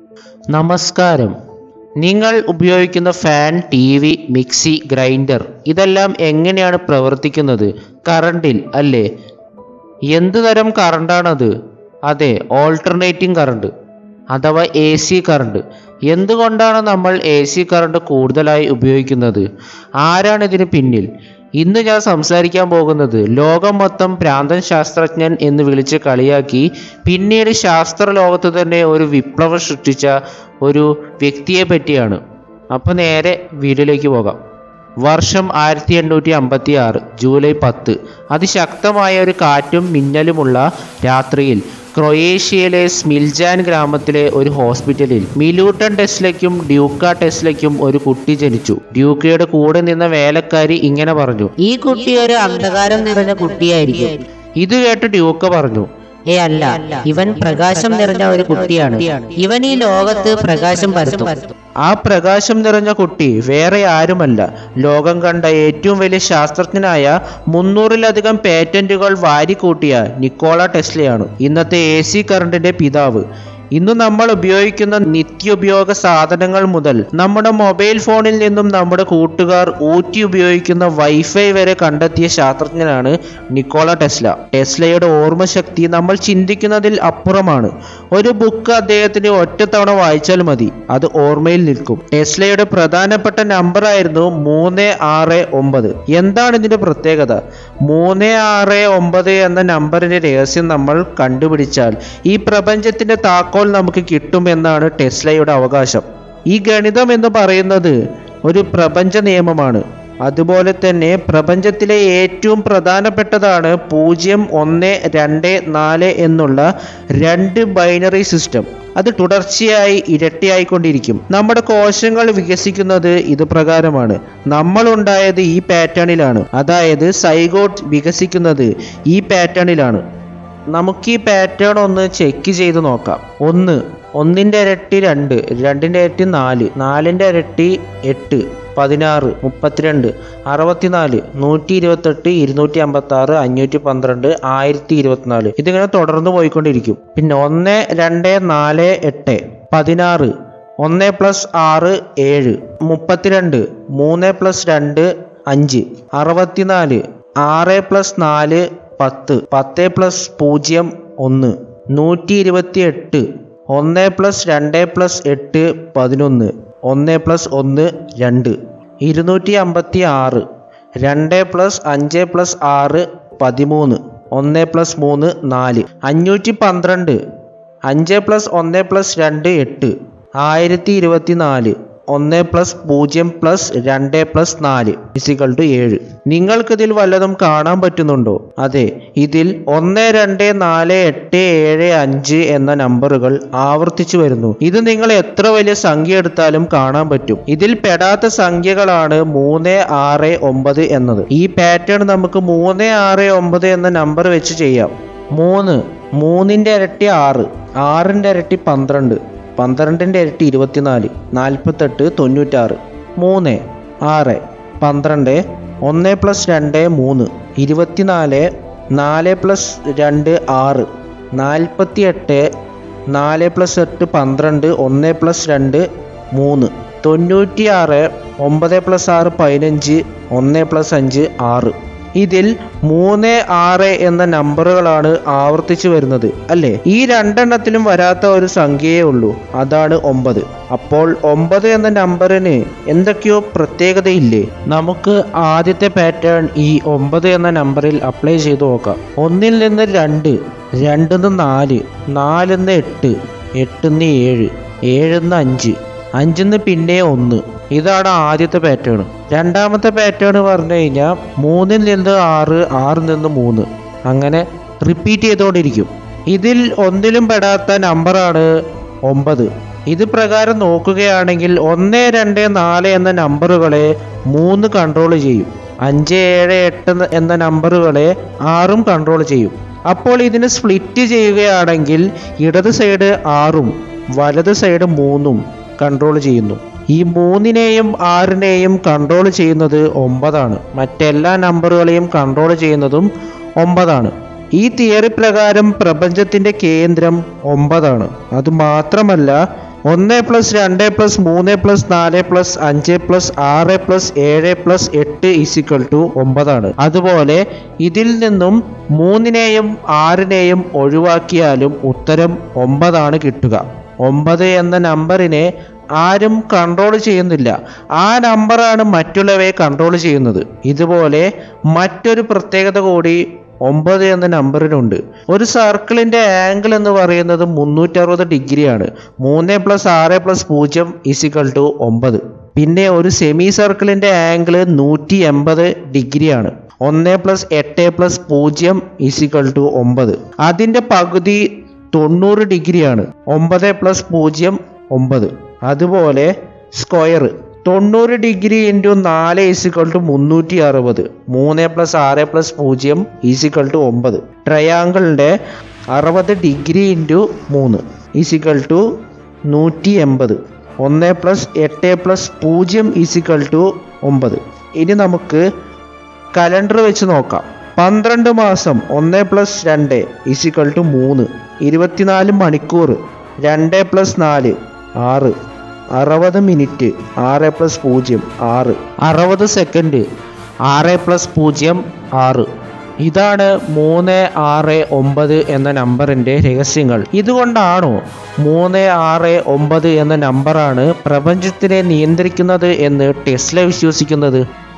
നമസ്കാരം നിങ്ങൾ ഉപയോഗിക്കുന്ന fan T V mixie grinder ഇതെല്ലാം എങ്ങനെയാണ് പ്രവർത്തിക്കുന്നത് കറണ്ടിൽ അല്ലേ എന്ത് തരം കറണ്ടാണത് അതെ ഓൾട്ടർനേറ്റിംഗ് കറണ്ട് അഥവാ എ സി കറണ്ട് എന്തുകൊണ്ടാണ് നമ്മൾ എ സി കറണ്ട് കൂടുതലായി ഉപയോഗിക്കുന്നത് ആരാണ് ഇതിന് പിന്നിൽ ഇന്ന് ഞാൻ സംസാരിക്കാൻ പോകുന്നത് ലോകം മൊത്തം പ്രാന്തൻ ശാസ്ത്രജ്ഞൻ എന്ന് വിളിച്ച് കളിയാക്കി പിന്നീട് ശാസ്ത്ര ലോകത്ത് തന്നെ ഒരു വിപ്ലവം സൃഷ്ടിച്ച ഒരു വ്യക്തിയെ പറ്റിയാണ് അപ്പോൾ നേരെ വീഡിയോയിലേക്ക് പോകാം വർഷം ആയിരത്തി എണ്ണൂറ്റി അമ്പത്തി ആറ് ജൂലൈ പത്ത് അതിശക്തമായ ഒരു കാറ്റും മിന്നലുമുള്ള രാത്രിയിൽ ക്രൊയേഷ്യയിലെ സ്മിൽജാൻ ഗ്രാമത്തിലെ ഒരു ഹോസ്പിറ്റലിൽ മിലൂട്ടൺ ടെസ്ലയ്ക്കും ഡ്യൂക്ക ടെസ്ലയ്ക്കും ഒരു കുട്ടി ജനിച്ചു ഡ്യൂക്കയുടെ കൂടെ നിന്ന വേലക്കാരി ഇങ്ങനെ പറഞ്ഞു ഈ കുട്ടി ഒരു അന്ധകാരം നിറഞ്ഞ കുട്ടിയായിരിക്കും ഇത് കേട്ട് ഡ്യൂക്ക പറഞ്ഞു ഏ അല്ല ഇവൻ പ്രകാശം നിറഞ്ഞ ഒരു കുട്ടിയാണ് ഇവൻ ഈ ലോകത്ത് പ്രകാശം പരത്തും ആ പ്രകാശം നിറഞ്ഞ കുട്ടി വേറെ ആരുമല്ല ലോകം കണ്ട ഏറ്റവും വലിയ ശാസ്ത്രജ്ഞനായ മുന്നൂറിലധികം പേറ്റന്റുകൾ വാരിക്കൂട്ടിയ നിക്കോള ടെസ്ലയാണ് ഇന്നത്തെ എ സി കറണ്ടിന്റെ പിതാവ് ഇന്ന് നമ്മൾ ഉപയോഗിക്കുന്ന നിത്യോപയോഗ സാധനങ്ങൾ മുതൽ നമ്മുടെ മൊബൈൽ ഫോണിൽ നിന്നും നമ്മുടെ കൂട്ടുകാർ ഊറ്റി ഉപയോഗിക്കുന്ന വൈഫൈ വരെ കണ്ടെത്തിയ ശാസ്ത്രജ്ഞനാണ് നിക്കോള ടെസ്ല ടെസ്ലയുടെ ഓർമ്മശക്തി നമ്മൾ ചിന്തിക്കുന്നതിൽ അപ്പുറമാണ് ഒരു ബുക്ക് അദ്ദേഹത്തിന് ഒറ്റത്തവണ വായിച്ചാൽ മതി അത് ഓർമ്മയിൽ നിൽക്കും ടെസ്ലയുടെ പ്രധാനപ്പെട്ട നമ്പർ ആയിരുന്നു മൂന്ന് ആറ് ഒമ്പത് എന്താണ് ഇതിന്റെ പ്രത്യേകത മൂന്ന് ആറ് ഒമ്പത് എന്ന നമ്പറിന്റെ രഹസ്യം നമ്മൾ കണ്ടുപിടിച്ചാൽ ഈ പ്രപഞ്ചത്തിന്റെ താക്കോൽ നമുക്ക് കിട്ടുമെന്നാണ് ടെസ്ലയുടെ അവകാശം ഈ ഗണിതം എന്ന് പറയുന്നത് ഒരു പ്രപഞ്ച നിയമമാണ് അതുപോലെ തന്നെ പ്രപഞ്ചത്തിലെ ഏറ്റവും പ്രധാനപ്പെട്ടതാണ് പൂജ്യം ഒന്ന് രണ്ട് നാല് എന്നുള്ള രണ്ട് ബൈനറി സിസ്റ്റം അത് തുടർച്ചയായി ഇരട്ടിയായിക്കൊണ്ടിരിക്കും നമ്മുടെ കോശങ്ങൾ വികസിക്കുന്നത് ഇത് പ്രകാരമാണ് നമ്മൾ ഉണ്ടായത് ഈ പാറ്റേണിലാണ് അതായത് സൈഗോട്ട് വികസിക്കുന്നത് ഈ പാറ്റേണിലാണ് നമുക്ക് ഈ പാറ്റേൺ ഒന്ന് ചെക്ക് ചെയ്ത് നോക്കാം ഒന്ന് ഒന്നിൻ്റെ ഇരട്ടി രണ്ട് രണ്ടിൻ്റെ ഇരട്ടി നാല് നാലിൻ്റെ ഇരട്ടി എട്ട് പതിനാറ് മുപ്പത്തിരണ്ട് അറുപത്തിനാല് നൂറ്റി ഇരുപത്തെട്ട് ഇരുന്നൂറ്റി അമ്പത്തി ആറ് അഞ്ഞൂറ്റി പന്ത്രണ്ട് ആയിരത്തി ഇരുപത്തിനാല് ഇതിങ്ങനെ തുടർന്ന് പോയിക്കൊണ്ടിരിക്കും പിന്നെ ഒന്ന് രണ്ട് നാല് എട്ട് പതിനാറ് ഒന്ന് പ്ലസ് ആറ് ഏഴ് മുപ്പത്തിരണ്ട് മൂന്ന് പ്ലസ് രണ്ട് അഞ്ച് അറുപത്തിനാല് ആറ് പ്ലസ് നാല് പത്ത് പത്ത് പ്ലസ് പൂജ്യം ഒന്ന് നൂറ്റി ഇരുപത്തി എട്ട് ഒന്ന് പ്ലസ് രണ്ട് പ്ലസ് എട്ട് പതിനൊന്ന് ഒന്ന് പ്ലസ് ഒന്ന് രണ്ട് ഇരുന്നൂറ്റി അമ്പത്തി ആറ് രണ്ട് പ്ലസ് അഞ്ച് പ്ലസ് ആറ് പതിമൂന്ന് ഒന്ന് പ്ലസ് മൂന്ന് നാല് അഞ്ഞൂറ്റി പന്ത്രണ്ട് അഞ്ച് പ്ലസ് ഒന്ന് പ്ലസ് രണ്ട് എട്ട് ആയിരത്തി ഇരുപത്തി നാല് ഒന്ന് പ്ലസ് പൂജ്യം പ്ലസ് രണ്ട് പ്ലസ് നാല് ഇസിക്കൽ ടു ഏഴ് നിങ്ങൾക്കിതിൽ വല്ലതും കാണാൻ പറ്റുന്നുണ്ടോ അതെ ഇതിൽ ഒന്ന് രണ്ട് നാല് എട്ട് ഏഴ് അഞ്ച് എന്ന നമ്പറുകൾ ആവർത്തിച്ചു വരുന്നു ഇത് നിങ്ങൾ എത്ര വലിയ സംഖ്യ എടുത്താലും കാണാൻ പറ്റും ഇതിൽ പെടാത്ത സംഖ്യകളാണ് മൂന്ന് ആറ് ഒമ്പത് എന്നത് ഈ പാറ്റേൺ നമുക്ക് മൂന്ന് ആറ് ഒമ്പത് എന്ന നമ്പർ വെച്ച് ചെയ്യാം മൂന്ന് മൂന്നിൻ്റെ ഇരട്ടി ആറ് ആറിൻ്റെ ഇരട്ടി പന്ത്രണ്ട് പന്ത്രണ്ടിൻ്റെ ഇരട്ടി ഇരുപത്തിനാല് നാൽപ്പത്തെട്ട് തൊണ്ണൂറ്റാറ് മൂന്ന് ആറ് പന്ത്രണ്ട് ഒന്ന് പ്ലസ് രണ്ട് മൂന്ന് ഇരുപത്തിനാല് നാല് പ്ലസ് രണ്ട് ആറ് നാൽപ്പത്തി എട്ട് നാല് പ്ലസ് എട്ട് പന്ത്രണ്ട് ഒന്ന് പ്ലസ് രണ്ട് മൂന്ന് തൊണ്ണൂറ്റിയാറ് ഒമ്പത് പ്ലസ് ആറ് പതിനഞ്ച് ഒന്ന് പ്ലസ് അഞ്ച് ആറ് ഇതിൽ മൂന്ന് ആറ് എന്ന നമ്പറുകളാണ് ആവർത്തിച്ചു വരുന്നത് അല്ലേ ഈ രണ്ടെണ്ണത്തിലും വരാത്ത ഒരു സംഖ്യയേ ഉള്ളൂ അതാണ് ഒമ്പത് അപ്പോൾ ഒമ്പത് എന്ന നമ്പറിന് എന്തൊക്കെയോ പ്രത്യേകതയില്ലേ നമുക്ക് ആദ്യത്തെ പാറ്റേൺ ഈ ഒമ്പത് എന്ന നമ്പറിൽ അപ്ലൈ ചെയ്തു നോക്കാം ഒന്നിൽ നിന്ന് രണ്ട് രണ്ടിന്ന് നാല് നാലിന്ന് എട്ട് എട്ടിന്ന് ഏഴ് ഏഴിന്ന് അഞ്ച് അഞ്ചിന്ന് പിന്നെ ഒന്ന് ഇതാണ് ആദ്യത്തെ പാറ്റേൺ രണ്ടാമത്തെ പാറ്റേൺ പറഞ്ഞു കഴിഞ്ഞാൽ മൂന്നിൽ നിന്ന് ആറ് ആറിൽ നിന്ന് മൂന്ന് അങ്ങനെ റിപ്പീറ്റ് ചെയ്തുകൊണ്ടിരിക്കും ഇതിൽ ഒന്നിലും പെടാത്ത നമ്പറാണ് ഒമ്പത് ഇത് പ്രകാരം നോക്കുകയാണെങ്കിൽ ഒന്ന് രണ്ട് നാല് എന്ന നമ്പറുകളെ മൂന്ന് കൺട്രോൾ ചെയ്യും അഞ്ച് ഏഴ് എട്ട് എന്ന നമ്പറുകളെ ആറും കൺട്രോൾ ചെയ്യും അപ്പോൾ ഇതിന് സ്പ്ലിറ്റ് ചെയ്യുകയാണെങ്കിൽ ഇടത് സൈഡ് ആറും വലത് സൈഡ് മൂന്നും കൺട്രോൾ ചെയ്യുന്നു ഈ മൂന്നിനെയും ആറിനെയും കൺട്രോൾ ചെയ്യുന്നത് ഒമ്പതാണ് മറ്റെല്ലാ നമ്പറുകളെയും കൺട്രോൾ ചെയ്യുന്നതും ഒമ്പതാണ് ഈ തിയറി പ്രകാരം പ്രപഞ്ചത്തിന്റെ കേന്ദ്രം ഒമ്പതാണ് അത് മാത്രമല്ല ഒന്ന് പ്ലസ് രണ്ട് പ്ലസ് മൂന്ന് പ്ലസ് നാല് പ്ലസ് അഞ്ച് പ്ലസ് ആറ് പ്ലസ് ഏഴ് പ്ലസ് എട്ട് ഇസിക്വൽ ടു ഒമ്പതാണ് അതുപോലെ ഇതിൽ നിന്നും മൂന്നിനെയും ആറിനെയും ഒഴിവാക്കിയാലും ഉത്തരം ഒമ്പതാണ് കിട്ടുക ഒമ്പത് എന്ന നമ്പറിനെ ആരും കൺട്രോൾ ചെയ്യുന്നില്ല ആ നമ്പറാണ് മറ്റുള്ളവയെ കൺട്രോൾ ചെയ്യുന്നത് ഇതുപോലെ മറ്റൊരു പ്രത്യേകത കൂടി ഒമ്പത് എന്ന നമ്പറിനുണ്ട് ഒരു സർക്കിളിന്റെ ആംഗിൾ എന്ന് പറയുന്നത് മുന്നൂറ്ററുപത് ഡിഗ്രിയാണ് മൂന്ന് പ്ലസ് ആറ് പ്ലസ് പൂജ്യം ഇസിക്കൽ ടു ഒമ്പത് പിന്നെ ഒരു സെമി സർക്കിളിന്റെ ആംഗിൾ നൂറ്റി എൺപത് ഡിഗ്രിയാണ് ഒന്ന് പ്ലസ് എട്ട് പ്ലസ് പൂജ്യം ഇസിക്കൽ ടു ഒമ്പത് അതിൻ്റെ പകുതി തൊണ്ണൂറ് ഡിഗ്രിയാണ് ഒമ്പത് പ്ലസ് പൂജ്യം ഒമ്പത് അതുപോലെ സ്ക്വയർ തൊണ്ണൂറ് ഡിഗ്രി ഇൻറ്റു നാല് ഈസിക്വൾ ടു മുന്നൂറ്റി അറുപത് മൂന്ന് പ്ലസ് ആറ് പ്ലസ് പൂജ്യം ഈസിക്വൾ ടു ഒമ്പത് ട്രയാങ്കിളിൻ്റെ അറുപത് ഡിഗ്രി ഇൻറ്റു മൂന്ന് ഈസിക്വൾ ടു നൂറ്റി എൺപത് ഒന്ന് പ്ലസ് എട്ട് പ്ലസ് പൂജ്യം ഈസിക്വൾ ടു ഒമ്പത് ഇനി നമുക്ക് കലണ്ടർ വെച്ച് നോക്കാം പന്ത്രണ്ട് മാസം ഒന്ന് പ്ലസ് രണ്ട് ഈസിക്വൾ ടു മൂന്ന് ഇരുപത്തിനാല് മണിക്കൂർ രണ്ട് പ്ലസ് നാല് ആറ് അറുപത് മിനിറ്റ് ആറ് പ്ലസ് പൂജ്യം ആറ് അറുപത് സെക്കൻഡ് ആറ് പ്ലസ് പൂജ്യം ആറ് ഇതാണ് മൂന്ന് ആറ് ഒമ്പത് എന്ന നമ്പറിൻ്റെ രഹസ്യങ്ങൾ ഇതുകൊണ്ടാണോ മൂന്ന് ആറ് ഒമ്പത് എന്ന നമ്പറാണ് പ്രപഞ്ചത്തിനെ നിയന്ത്രിക്കുന്നത് എന്ന് ടെസ്ല വിശ്വസിക്കുന്നത്